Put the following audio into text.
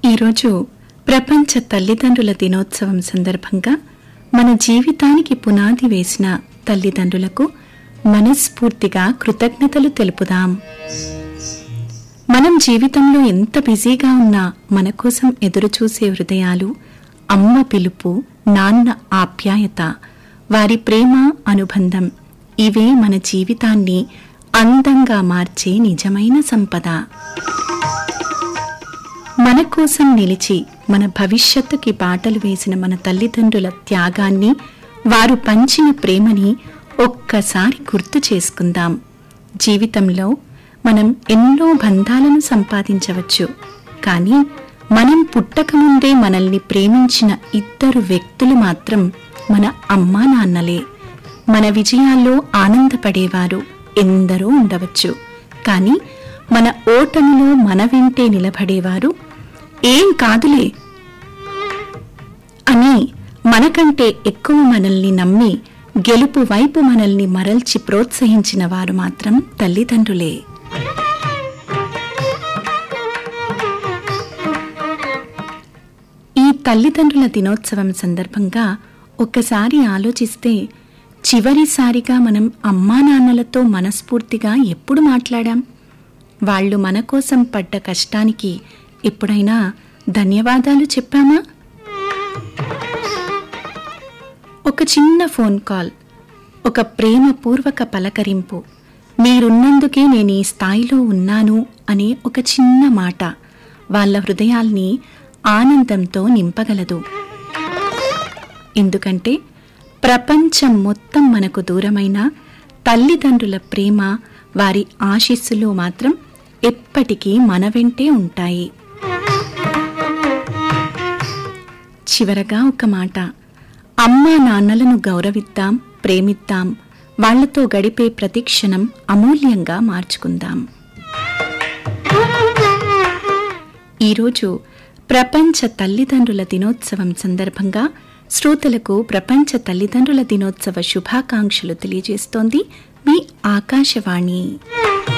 ఈరోజు ప్రపంచ తల్లిదండ్రుల దినోత్సవం సందర్భంగా మన జీవితానికి పునాది వేసిన తల్లిదండ్రులకు మనస్ఫూర్తిగా కృతజ్ఞతలు తెలుపుదాం మనం జీవితంలో ఎంత బిజీగా ఉన్నా మన కోసం ఎదురుచూసే హృదయాలు అమ్మ పిలుపు నాన్న ఆప్యాయత వారి ప్రేమ అనుబంధం ఇవే మన జీవితాన్ని అందంగా మార్చే నిజమైన సంపద మన కోసం నిలిచి మన భవిష్యత్తుకి బాటలు వేసిన మన తల్లిదండ్రుల త్యాగాన్ని వారు పంచిన ప్రేమని ఒక్కసారి గుర్తు చేసుకుందాం జీవితంలో మనం ఎన్నో బంధాలను సంపాదించవచ్చు కానీ మనం పుట్టకముందే మనల్ని ప్రేమించిన ఇద్దరు వ్యక్తులు మాత్రం మన అమ్మా నాన్నలే మన విజయాల్లో ఆనందపడేవారు ఎందరో ఉండవచ్చు కానీ మన ఓటమిలో మన వెంటే నిలబడేవారు ఏం కాదులే అని మనకంటే ఎక్కువ మనల్ని నమ్మి గెలుపు వైపు మనల్ని మరల్చి ప్రోత్సహించిన వారు మాత్రం తల్లిదండ్రులే ఈ తల్లిదండ్రుల దినోత్సవం సందర్భంగా ఒక్కసారి ఆలోచిస్తే చివరిసారిగా మనం అమ్మా నాన్నలతో మనస్ఫూర్తిగా ఎప్పుడు మాట్లాడాం వాళ్ళు మన కోసం పడ్డ కష్టానికి ఎప్పుడైనా ధన్యవాదాలు చెప్పామా ఒక చిన్న ఫోన్ కాల్ ఒక ప్రేమపూర్వక పలకరింపు మీరున్నందుకే నేను ఈ స్థాయిలో ఉన్నాను అనే ఒక చిన్న మాట వాళ్ళ హృదయాల్ని ఆనందంతో నింపగలదు ఎందుకంటే ప్రపంచం మొత్తం మనకు దూరమైన తల్లిదండ్రుల ప్రేమ వారి ఆశీస్సులు మాత్రం ఎప్పటికీ మన వెంటే ఉంటాయి చివరగా ఒక మాట అమ్మా నాన్నలను గౌరవిద్దాం ప్రేమిద్దాం వాళ్లతో గడిపే ప్రతి క్షణం అమూల్యంగా మార్చుకుందాం ఈరోజు ప్రపంచ తల్లిదండ్రుల దినోత్సవం సందర్భంగా శ్రోతలకు ప్రపంచ తల్లిదండ్రుల దినోత్సవ శుభాకాంక్షలు తెలియజేస్తోంది మీ ఆకాశవాణి